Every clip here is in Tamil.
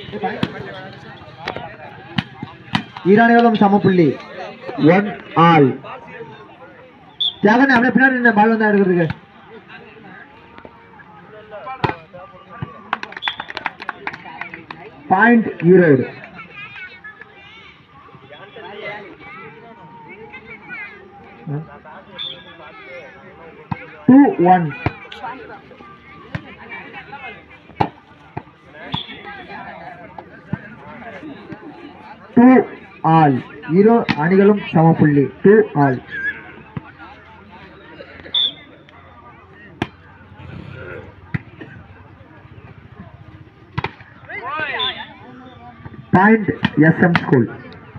ஈரானிகளும் சமப்புள்ளி ஒன் ஆல் தியாகன் அப்படியே பின்னாடி நின்று பால் வந்தா எடுக்கிறதுக்கு point Erode two one two all இரு அணிகளும் சமப்புள்ளி two all point SM school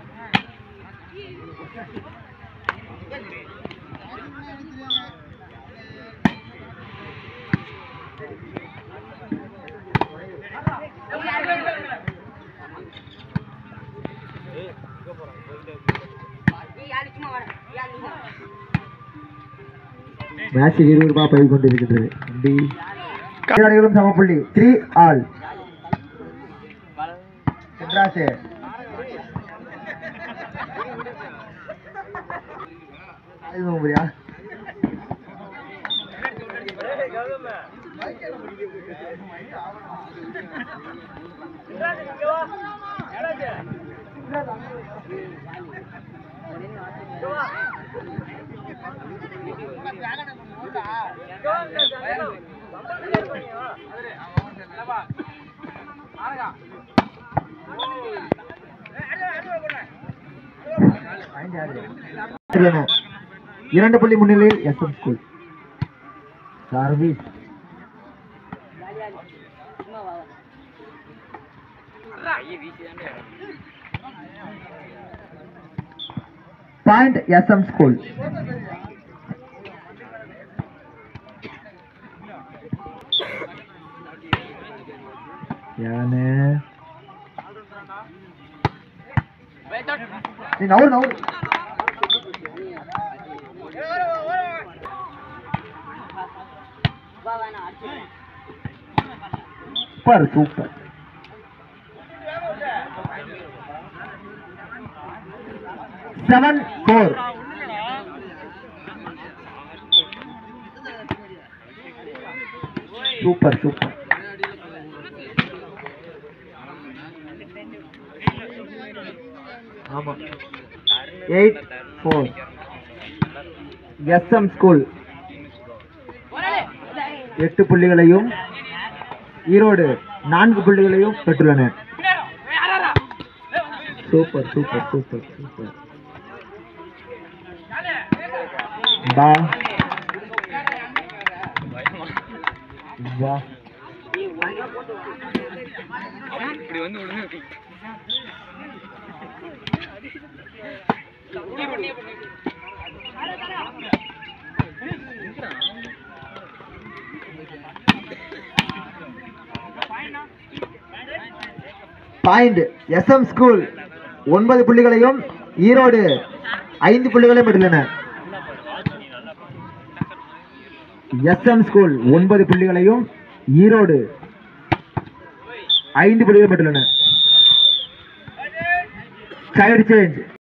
match விறுவிறுப்பா போய் கொண்டிருக்கிறது அப்படி இரு அணிகளும் சமப்புள்ளி த்ரீ ஆல் சின்ராசு இது முடியா இரண்டு புள்ளி முன்னிலையில் S M school service point S M school யானே நீ நவுறு நவுறு super super seven four super super ஆமா எயிட் ஃபோர் எஸ்எம் ஸ்கூல் எட்டு புள்ளிகளையும் ஈரோடு நான்கு புள்ளிகளையும் பெற்றுள்ளனர் சூப்பர் சூப்பர் சூப்பர் சூப்பர் பா வா இப்படி வந்து விழுந்து பாயிண்ட் எஸ்எம் ஸ்கூல் ஒன்பது புள்ளிகளையும் ஈரோடு ஐந்து புள்ளிகளையும் பெற்றுள்ளனர் எஸ்எம் ஸ்கூல் ஒன்பது புள்ளிகளையும் ஈரோடு ஐந்து புள்ளிகளையும் பெற்றுள்ளனர் சைடு சேஞ்ச்